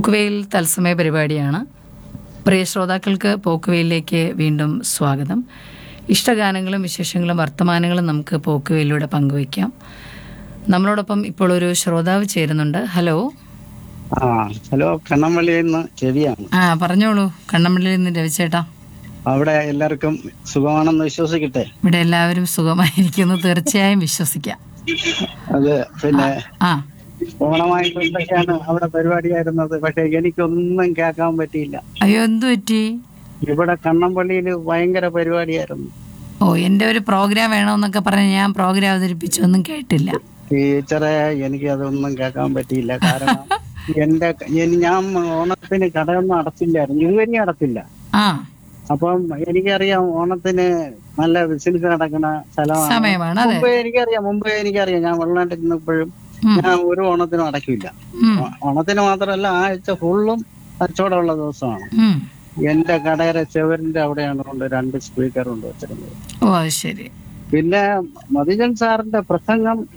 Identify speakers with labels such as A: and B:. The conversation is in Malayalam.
A: പോക്കുവെയിൽ തത്സമയ പരിപാടിയാണ് പ്രിയ ശ്രോതാക്കൾക്ക് പോക്കുവെയിലേക്ക് വീണ്ടും സ്വാഗതം ഇഷ്ടഗാനങ്ങളും വിശേഷങ്ങളും വർത്തമാനങ്ങളും നമുക്ക് പോക്കുവെയിലൂടെ പങ്കുവയ്ക്കാം നമ്മളോടൊപ്പം ഇപ്പോൾ ഒരു ശ്രോതാവ് ചേരുന്നുണ്ട് ഹലോ
B: ആ ഹലോ കണ്ണമ്പള്ളിയിൽ നിന്ന് ചെവിയാണ്
A: ആ പറഞ്ഞോളൂ കണ്ണമ്പള്ളിയിൽ നിന്ന് രവിച്ചേട്ടാ
B: അവിടെ എല്ലാവർക്കും സുഖമാണെന്ന് വിശ്വസിക്കട്ടെ
A: ഇവിടെ എല്ലാവരും സുഖമായിരിക്കുന്നു തീർച്ചയായും വിശ്വസിക്കാം
B: അത് പിന്നെ
A: ആ
B: ഓണമായിട്ട് എന്തൊക്കെയാണ് അവിടെ പരിപാടിയായിരുന്നത് പക്ഷെ എനിക്കൊന്നും കേൾക്കാൻ പറ്റിയില്ല
A: അയ്യോ എന്തു പറ്റി
B: ഇവിടെ കണ്ണമ്പള്ളിയിൽ ഭയങ്കര പരിപാടിയായിരുന്നു
A: ഓ എൻ്റെ ഒരു പ്രോഗ്രാം വേണമെന്നൊക്കെ പറഞ്ഞ് ഞാൻ പ്രോഗ്രാം അവതരിപ്പിച്ചൊന്നും കേട്ടില്ല
B: ടീച്ചറെ എനിക്ക് അതൊന്നും കേൾക്കാൻ പറ്റിയില്ല കാരണം എന്റെ എനി- ഞാൻ ഓണത്തിന് കടയൊന്നും അടച്ചില്ലായിരുന്നു ഇതുവരെ അടച്ചില്ല
A: ആ
B: അപ്പം എനിക്കറിയാം ഓണത്തിന് നല്ല ബിസിനസ് നടക്കുന്ന സ്ഥലമാണ്
A: സമയമാണ് അതെ
B: മുമ്പേ എനിക്കറിയാം മുമ്പേ എനിക്കറിയാം ഞാൻ വെള്ളനാട്ടിൽ നിന്നപ്പോഴും
A: ഉം.
B: ഞാൻ ഒരു ഓണത്തിനും അടക്കില്ല
A: ഉം,
B: ഓണത്തിന് മാത്രമല്ല ആഴ്ച ഫുള്ളും കച്ചവടമുള്ള ദിവസമാണ്
A: ഉം.
B: എന്റെ കടയുടെ ചെവരിന്റെ അവിടെയാണ് കൊണ്ട് രണ്ട് സ്പീക്കർ കൊണ്ട് വെച്ചിരുന്നത്
A: ഓ അത് ശരി
B: പിന്നെ മതിജൻ സാറിന്റെ പ്രസംഗം